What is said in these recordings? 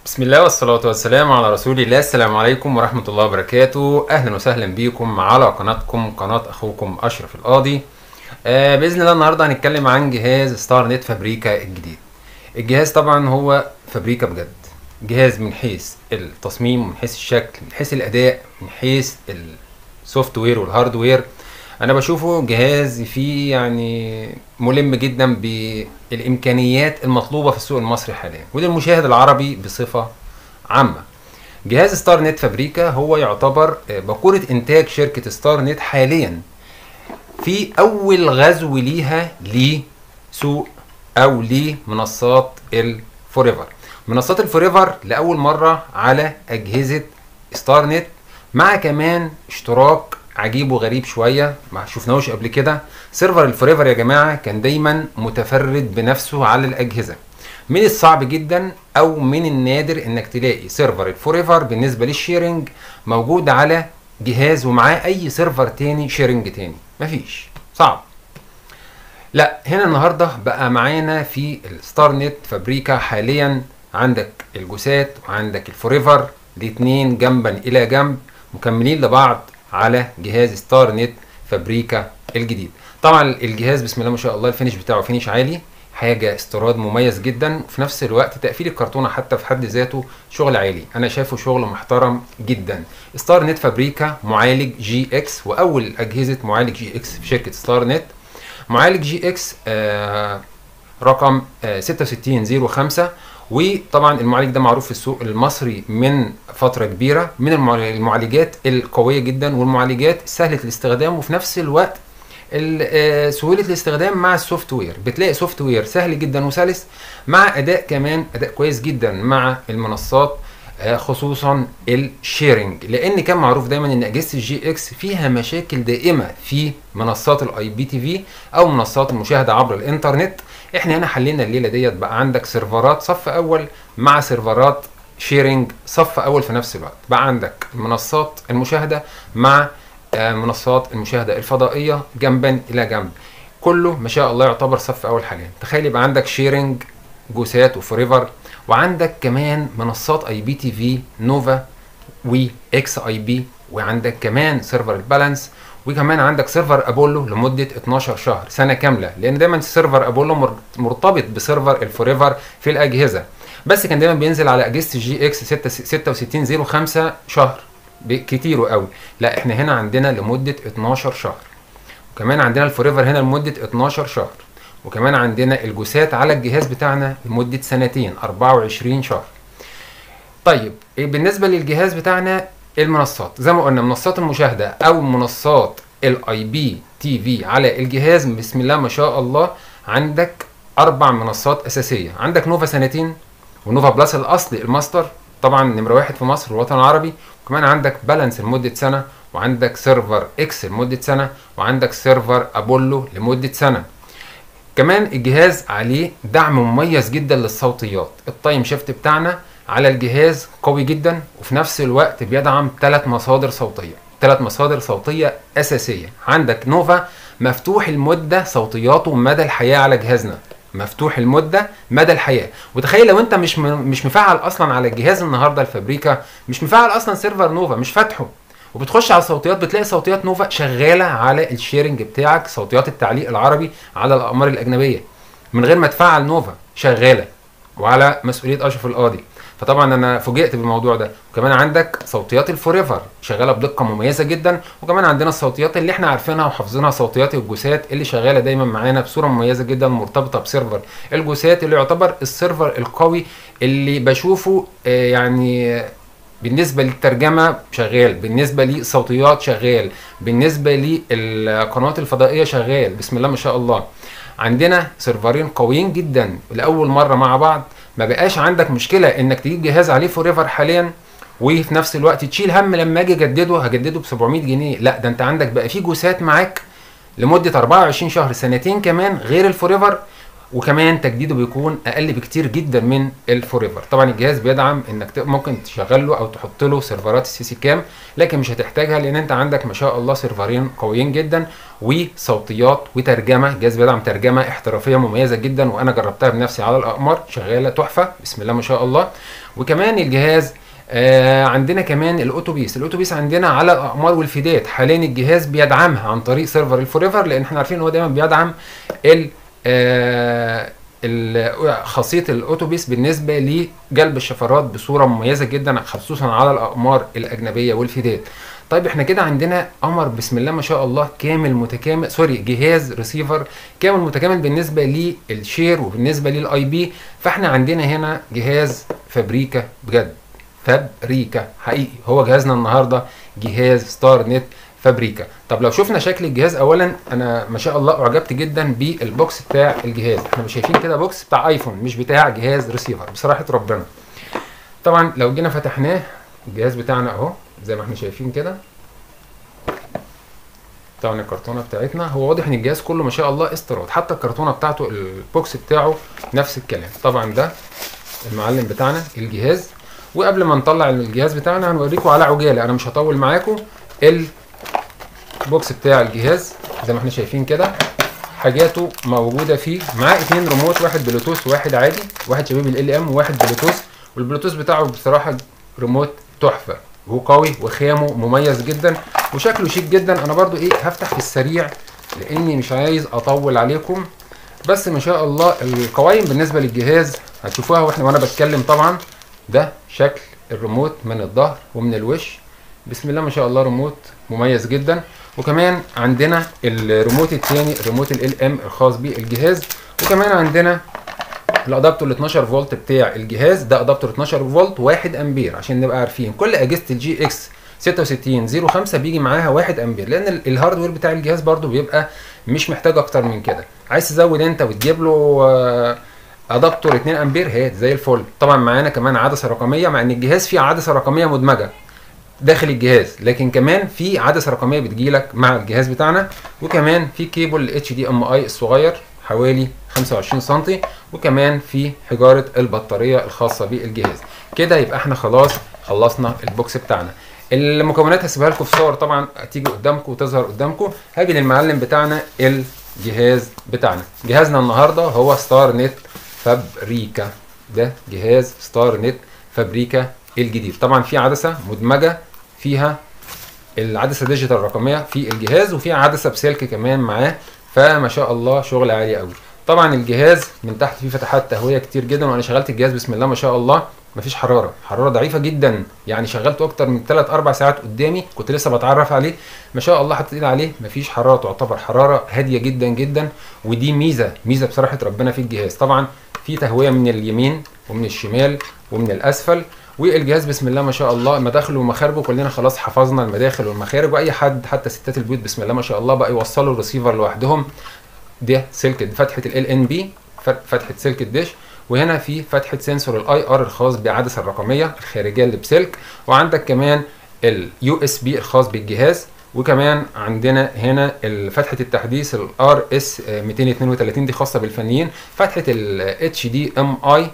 بسم الله والصلاة والسلام على رسول الله السلام عليكم ورحمة الله وبركاته أهلا وسهلا بيكم على قناتكم قناة أخوكم أشرف القاضي آه بإذن الله النهاردة هنتكلم عن جهاز ستار نت فابريكا الجديد الجهاز طبعا هو فابريكا بجد جهاز من حيث التصميم من حيث الشكل من حيث الأداء من حيث السوفت وير والهاردوير انا بشوفه جهاز فيه يعني ملم جدا بالامكانيات المطلوبه في السوق المصري حاليا وللمشاهد العربي بصفه عامه جهاز ستار نت فابريكا هو يعتبر باكوره انتاج شركه ستار نت حاليا في اول غزو ليها لسوق او لمنصات الفوريفر منصات الفوريفر لاول مره على اجهزه ستار نت مع كمان اشتراك عجيب وغريب شويه ما شفناهوش قبل كده سيرفر الفوريفر يا جماعه كان دايما متفرد بنفسه على الاجهزه من الصعب جدا او من النادر انك تلاقي سيرفر الفوريفر بالنسبه للشيرنج موجود على جهاز ومعاه اي سيرفر تاني شيرنج تاني مفيش صعب لا هنا النهارده بقى معانا في الستار نت فابريكا حاليا عندك الجوسات وعندك الفوريفر الاتنين جنبا الى جنب مكملين لبعض على جهاز ستار نت فابريكا الجديد طبعا الجهاز بسم الله ما شاء الله الفينش بتاعه فينش عالي حاجه استيراد مميز جدا وفي نفس الوقت تقفيل الكرتونه حتى في حد ذاته شغل عالي انا شايفه شغل محترم جدا ستار نت فابريكا معالج جي اكس واول اجهزه معالج جي اكس في شركه ستار نت معالج جي اكس آه رقم آه 6605 وطبعا المعالج ده معروف في السوق المصري من فتره كبيره من المعالجات القويه جدا والمعالجات سهله الاستخدام وفي نفس الوقت سهوله الاستخدام مع السوفت وير بتلاقي سوفت وير سهل جدا وسلس مع اداء كمان اداء كويس جدا مع المنصات خصوصا الشيرنج لان كان معروف دايما ان اجهزه الجي اكس فيها مشاكل دائمه في منصات الاي بي تي في او منصات المشاهده عبر الانترنت احنا هنا حلينا الليله ديت بقى عندك سيرفرات صف اول مع سيرفرات شيرنج صف اول في نفس الوقت بقى عندك منصات المشاهده مع منصات المشاهده الفضائيه جنبا الى جنب كله ما شاء الله يعتبر صف اول حاليا تخيل يبقى عندك شيرنج جوسات وفوريفر وعندك كمان منصات اي بي تي في نوفا واكس اي بي وعندك كمان سيرفر البالانس وكمان عندك سيرفر ابولو لمده 12 شهر سنه كامله لان دايما سيرفر ابولو مرتبط بسيرفر الفوريفر في الاجهزه بس كان دايما بينزل على اجهزه الجي اكس 6605 شهر كتير قوي لا احنا هنا عندنا لمده 12 شهر وكمان عندنا الفوريفر هنا لمده 12 شهر وكمان عندنا الجوسات على الجهاز بتاعنا لمده سنتين 24 شهر طيب بالنسبه للجهاز بتاعنا المنصات زي ما قلنا منصات المشاهده او منصات الاي بي تي في على الجهاز بسم الله ما شاء الله عندك اربع منصات اساسيه عندك نوفا سنتين ونوفا بلس الاصلي الماستر طبعا نمره واحد في مصر والوطن العربي وكمان عندك بالانس لمده سنه وعندك سيرفر اكس لمده سنه وعندك سيرفر ابولو لمده سنه كمان الجهاز عليه دعم مميز جدا للصوتيات التايم شيفت بتاعنا على الجهاز قوي جدا وفي نفس الوقت بيدعم ثلاث مصادر صوتيه ثلاث مصادر صوتيه اساسيه عندك نوفا مفتوح المده صوتياته مدى الحياه على جهازنا مفتوح المده مدى الحياه وتخيل لو انت مش مش مفعل اصلا على الجهاز النهارده الفابريكا مش مفعل اصلا سيرفر نوفا مش فاتحه وبتخش على الصوتيات بتلاقي صوتيات نوفا شغاله على الشيرنج بتاعك صوتيات التعليق العربي على الاقمار الاجنبيه من غير ما تفعل نوفا شغاله وعلى مسؤوليه اشرف القاضي فطبعا انا فوجئت بالموضوع ده وكمان عندك صوتيات الفوريفر شغاله بدقه مميزه جدا وكمان عندنا الصوتيات اللي احنا عارفينها وحافظينها صوتيات الجوسات اللي شغاله دايما معانا بصوره مميزه جدا مرتبطه بسيرفر الجوسات اللي يعتبر السيرفر القوي اللي بشوفه يعني بالنسبة للترجمة شغال بالنسبة للصوتيات شغال بالنسبة للقنوات الفضائية شغال بسم الله ما شاء الله عندنا سيرفرين قويين جدا لأول مرة مع بعض ما بقاش عندك مشكلة انك تجيب جهاز عليه فوريفر حاليا وفي نفس الوقت تشيل هم لما اجي اجدده هجدده ب 700 جنيه لا ده انت عندك بقى في جوسات معاك لمدة 24 شهر سنتين كمان غير الفوريفر وكمان تجديده بيكون اقل بكتير جدا من الفوريفر طبعا الجهاز بيدعم انك ت- ممكن تشغل له او تحط له سيرفرات السي سي كام لكن مش هتحتاجها لان انت عندك ما شاء الله سيرفرين قويين جدا وصوتيات وترجمه الجهاز بيدعم ترجمه احترافيه مميزه جدا وانا جربتها بنفسي على الاقمار شغاله تحفه بسم الله ما شاء الله وكمان الجهاز آه عندنا كمان الاوتوبيس الاوتوبيس عندنا على الاقمار والفدات حاليا الجهاز بيدعمها عن طريق سيرفر الفوريفر لان احنا عارفين ان هو دايما بيدعم ال آه ال- خاصيه الاوتوبيس بالنسبه لجلب الشفرات بصوره مميزه جدا خصوصا على الاقمار الاجنبيه والفدات طيب احنا كده عندنا قمر بسم الله ما شاء الله كامل متكامل سوري جهاز ريسيفر كامل متكامل بالنسبه للشير وبالنسبه للاي بي فاحنا عندنا هنا جهاز فابريكا بجد فابريكا حقيقي هو جهازنا النهارده جهاز ستار نت فابريكا طب لو شفنا شكل الجهاز اولا انا ما شاء الله اعجبت جدا بالبوكس بتاع الجهاز احنا مش شايفين كده بوكس بتاع ايفون مش بتاع جهاز ريسيفر بصراحه ربنا طبعا لو جينا فتحناه الجهاز بتاعنا اهو زي ما احنا شايفين كده طبعا الكرتونه بتاعتنا هو واضح ان الجهاز كله ما شاء الله استيراد حتى الكرتونه بتاعته البوكس بتاعه نفس الكلام طبعا ده المعلم بتاعنا الجهاز وقبل ما نطلع الجهاز بتاعنا هنوريكم على عجاله انا مش هطول معاكم البوكس بتاع الجهاز زي ما احنا شايفين كده حاجاته موجوده فيه معاه اتنين ريموت واحد بلوتوث وواحد عادي واحد شباب ال ام وواحد بلوتوث والبلوتوث بتاعه بصراحه ريموت تحفه وهو قوي وخامه مميز جدا وشكله شيك جدا انا برضو ايه هفتح في السريع لاني مش عايز اطول عليكم بس ما شاء الله القوائم بالنسبه للجهاز هتشوفوها واحنا وانا بتكلم طبعا ده شكل الريموت من الظهر ومن الوش بسم الله ما شاء الله ريموت مميز جدا وكمان عندنا الريموت الثاني الريموت ال ام الخاص بالجهاز وكمان عندنا الادابتور ال 12 فولت بتاع الجهاز ده ادابتور 12 فولت 1 امبير عشان نبقى عارفين كل اجهزه الجي اكس 6605 بيجي معاها 1 امبير لان ال- الهاردوير بتاع الجهاز برضو بيبقى مش محتاج اكتر من كده عايز تزود انت وتجيب له آه، ادابتور 2 امبير هات زي الفل طبعا معانا كمان عدسه رقميه مع ان الجهاز فيه عدسه رقميه مدمجه داخل الجهاز لكن كمان في عدسه رقميه بتجيلك مع الجهاز بتاعنا وكمان في كيبل اتش دي ام اي الصغير حوالي 25 سم وكمان في حجاره البطاريه الخاصه بالجهاز كده يبقى احنا خلاص خلصنا البوكس بتاعنا المكونات هسيبها لكم في صور طبعا تيجي قدامكم وتظهر قدامكم هاجي للمعلم بتاعنا الجهاز بتاعنا جهازنا النهارده هو ستار نت فابريكا ده جهاز ستار نت فابريكا الجديد طبعا في عدسه مدمجه فيها العدسه ديجيتال رقميه في الجهاز وفي عدسه بسلك كمان معاه فما شاء الله شغل عالي قوي طبعا الجهاز من تحت فيه فتحات تهويه كتير جدا وانا شغلت الجهاز بسم الله ما شاء الله مفيش حراره حراره ضعيفه جدا يعني شغلته اكتر من 3 4 ساعات قدامي كنت لسه بتعرف عليه ما شاء الله حطيت ايدي عليه مفيش حراره تعتبر حراره هاديه جدا جدا ودي ميزه ميزه بصراحه ربنا في الجهاز طبعا في تهويه من اليمين ومن الشمال ومن الاسفل والجهاز بسم الله ما شاء الله مداخله ومخارجه كلنا خلاص حفظنا المداخل والمخارج واي حد حتى ستات البيوت بسم الله ما شاء الله بقى يوصلوا الريسيفر لوحدهم ده سلك فتحه ال ان بي فتحه سلك الدش وهنا في فتحه سنسور الاي ار الخاص بالعدسه الرقميه الخارجيه اللي بسلك وعندك كمان اليو اس بي الخاص بالجهاز وكمان عندنا هنا فتحه التحديث الار اس 232 دي خاصه بالفنيين فتحه الاتش دي ام اي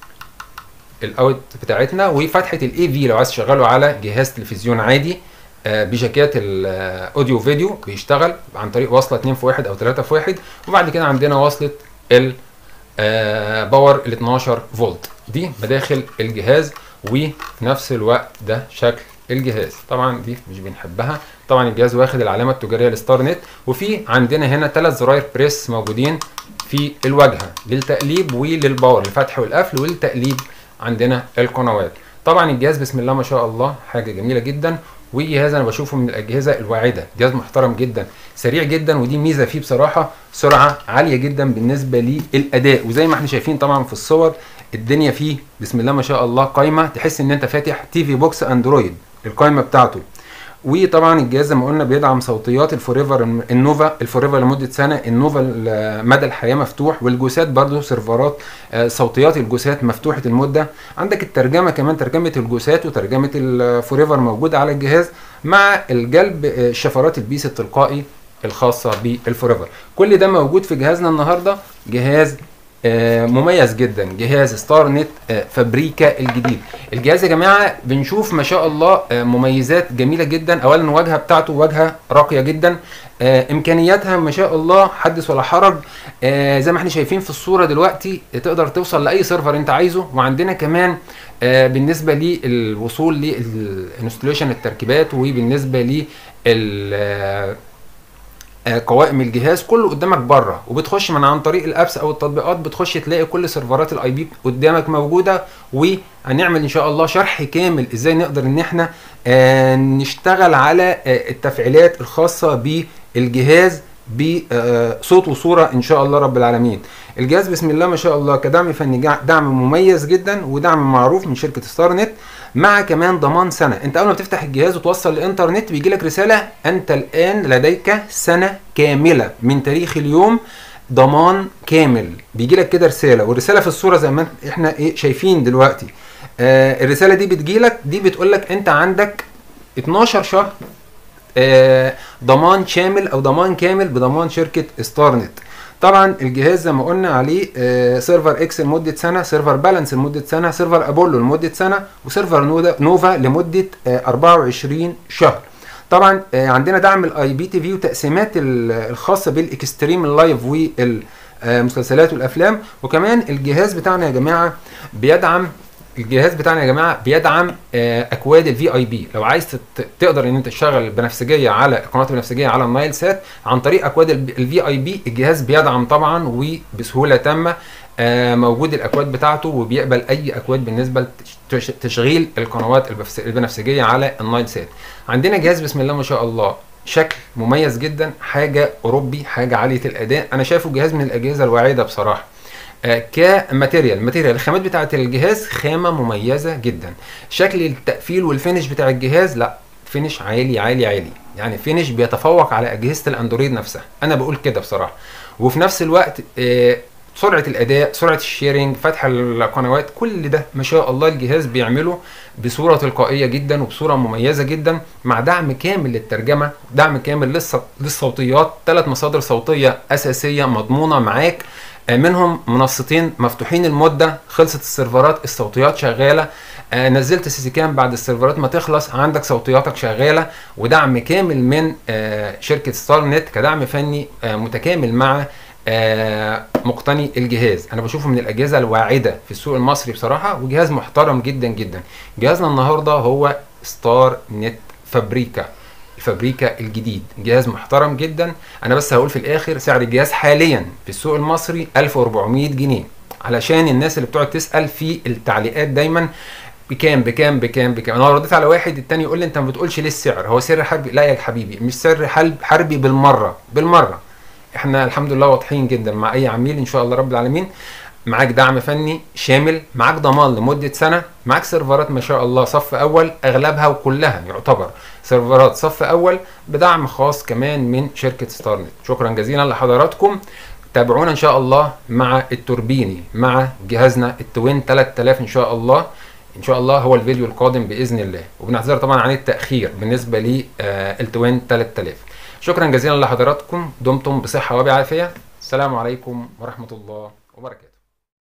الاوت بتاعتنا وفتحه الاي في لو عايز تشغله على جهاز تلفزيون عادي آه بجاكيت الاوديو فيديو بيشتغل عن طريق وصله 2 في 1 او 3 في 1 وبعد كده عندنا وصله ال آه باور ال 12 فولت دي مداخل الجهاز وفي نفس الوقت ده شكل الجهاز طبعا دي مش بنحبها طبعا الجهاز واخد العلامه التجاريه لستار نت وفي عندنا هنا ثلاث زراير بريس موجودين في الواجهه للتقليب وللباور الفتح والقفل والتقليب عندنا القنوات طبعا الجهاز بسم الله ما شاء الله حاجه جميله جدا وجهاز انا بشوفه من الاجهزه الواعده جهاز محترم جدا سريع جدا ودي ميزه فيه بصراحه سرعه عاليه جدا بالنسبه للاداء وزي ما احنا شايفين طبعا في الصور الدنيا فيه بسم الله ما شاء الله قايمه تحس ان انت فاتح تي في بوكس اندرويد القايمه بتاعته وطبعا الجهاز زي ما قلنا بيدعم صوتيات الفوريفر النوفا الفوريفر لمده سنه النوفا مدى الحياه مفتوح والجوسات برضو سيرفرات صوتيات الجوسات مفتوحه المده عندك الترجمه كمان ترجمه الجوسات وترجمه الفوريفر موجوده على الجهاز مع الجلب شفرات البيس التلقائي الخاصه بالفوريفر كل ده موجود في جهازنا النهارده جهاز آه، مميز جدا جهاز ستار نت آه، فابريكا الجديد الجهاز يا جماعه بنشوف ما شاء الله آه، مميزات جميله جدا اولا الواجهه بتاعته واجهه راقيه جدا آه، امكانياتها ما شاء الله حدث ولا حرج آه، زي ما احنا شايفين في الصوره دلوقتي تقدر توصل لاي سيرفر انت عايزه وعندنا كمان آه، بالنسبه للوصول للانستليشن التركيبات وبالنسبه لل آه، آه، قوائم الجهاز كله قدامك بره وبتخش من عن طريق الابس او التطبيقات بتخش تلاقي كل سيرفرات الاي بي قدامك موجوده وهنعمل ان شاء الله شرح كامل ازاي نقدر ان احنا آه، نشتغل على آه، التفعيلات الخاصه بالجهاز بصوت وصوره ان شاء الله رب العالمين الجهاز بسم الله ما شاء الله كدعم فني جع- دعم مميز جدا ودعم معروف من شركه ستار نت مع كمان ضمان سنه انت اول ما بتفتح الجهاز وتوصل الانترنت بيجي لك رساله انت الان لديك سنه كامله من تاريخ اليوم ضمان كامل بيجي لك كده رساله والرساله في الصوره زي ما احنا ايه شايفين دلوقتي آه الرساله دي بتجي لك دي بتقول لك انت عندك 12 شهر آه، ضمان شامل او ضمان كامل بضمان شركه ستار نت طبعا الجهاز زي ما قلنا عليه آه، سيرفر اكس لمده سنه سيرفر بالانس لمده سنه سيرفر ابولو لمده سنه وسيرفر نودا- نوفا لمده آه، 24 شهر طبعا آه، عندنا دعم الاي بي تي في وتقسيمات ال- الخاصه بالاكستريم لايف والمسلسلات والافلام وكمان الجهاز بتاعنا يا جماعه بيدعم الجهاز بتاعنا يا جماعه بيدعم آه، اكواد الفي اي بي لو عايز تت- تقدر ان انت تشتغل بنفسجيه على القنوات البنفسجيه على النايل سات عن طريق اكواد الفي اي بي الجهاز بيدعم طبعا وبسهوله تامه آه، موجود الاكواد بتاعته وبيقبل اي اكواد بالنسبه لتشغيل القنوات البفس- البنفسجيه على النايل سات عندنا جهاز بسم الله ما شاء الله شكل مميز جدا حاجه اوروبي حاجه عاليه الاداء انا شايفه جهاز من الاجهزه الواعده بصراحه آه، كماتيريال ماتيريال الخامات بتاعه الجهاز خامه مميزه جدا شكل التقفيل والفينش بتاع الجهاز لا فينش عالي عالي عالي يعني فينش بيتفوق على اجهزه الاندرويد نفسها انا بقول كده بصراحه وفي نفس الوقت آه، سرعه الاداء سرعه الشيرنج فتح القنوات كل ده ما شاء الله الجهاز بيعمله بصوره تلقائيه جدا وبصوره مميزه جدا مع دعم كامل للترجمه دعم كامل للص- للصوتيات ثلاث مصادر صوتيه اساسيه مضمونه معاك آه، منهم منصتين مفتوحين المده خلصت السيرفرات الصوتيات شغاله آه، نزلت سي سي كام بعد السيرفرات ما تخلص عندك صوتياتك شغاله ودعم كامل من آه، شركه ستار نت كدعم فني آه، متكامل مع آه، مقتني الجهاز انا بشوفه من الاجهزه الواعده في السوق المصري بصراحه وجهاز محترم جدا جدا جهازنا النهارده هو ستار نت فابريكا الفابريكا الجديد جهاز محترم جدا انا بس هقول في الاخر سعر الجهاز حاليا في السوق المصري 1400 جنيه علشان الناس اللي بتقعد تسال في التعليقات دايما بكام بكام بكام بكام انا لو رديت على واحد التاني يقول لي انت ما بتقولش ليه السعر هو سر حربي لا يا حبيبي مش سر حلب حربي بالمره بالمره احنا الحمد لله واضحين جدا مع اي عميل ان شاء الله رب العالمين معاك دعم فني شامل معاك ضمان لمده سنه معاك سيرفرات ما شاء الله صف اول اغلبها وكلها يعتبر سيرفرات صف اول بدعم خاص كمان من شركه ستارنت شكرا جزيلا لحضراتكم تابعونا ان شاء الله مع التوربيني مع جهازنا التوين 3000 ان شاء الله ان شاء الله هو الفيديو القادم باذن الله وبنعتذر طبعا عن التاخير بالنسبه للتوين 3000 شكرا جزيلا لحضراتكم دمتم بصحه وبعافيه السلام عليكم ورحمه الله وبركاته